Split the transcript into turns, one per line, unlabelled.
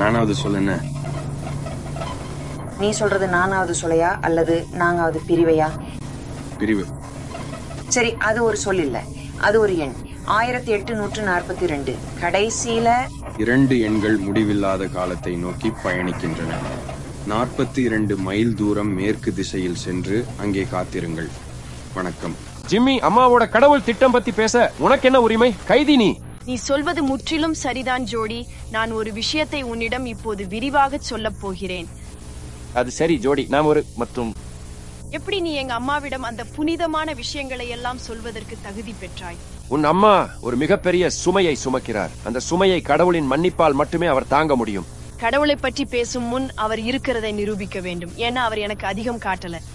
நானாவது சொல்லுன
நீ சொல்றது நானாவது சொல்லையா அல்லது நாங்காவது பிரிவையா
பிரிவு
சரி அது ஒரு சொல் இல்ல அது ஒரு எண் ஆயிரத்தி எட்டுநூற்று நாற்பத்தி ரெண்டு கடைசியில
இரண்டு எண்கள் முடிவில்லாத காலத்தை நோக்கி பயணிக்கின்றன நாற்பத்தி இரண்டு மைல் தூரம் மேற்கு திசையில் சென்று அங்கே காத்திருங்கள் வணக்கம்
ஜிம்மி அம்மாவோட கடவுள் திட்டம் பத்தி பேச உனக்கு என்ன உரிமை கைதி நீ
நீ சொல்வது முற்றிலும் சரிதான் ஜோடி நான் ஒரு விஷயத்தை உன்னிடம் இப்போது விரிவாக சொல்லப் போகிறேன்
அது சரி ஜோடி நாம் ஒரு மற்றும்
எப்படி நீ எங்க அம்மாவிடம் அந்த புனிதமான விஷயங்களை எல்லாம் சொல்வதற்கு தகுதி பெற்றாய்
உன் அம்மா ஒரு மிகப்பெரிய சுமையை சுமக்கிறார் அந்த சுமையை கடவுளின் மன்னிப்பால் மட்டுமே அவர் தாங்க முடியும்
கடவுளை பற்றி பேசும் முன் அவர் இருக்கிறதை நிரூபிக்க வேண்டும் ஏன்னா அவர் எனக்கு அதிகம் காட்டல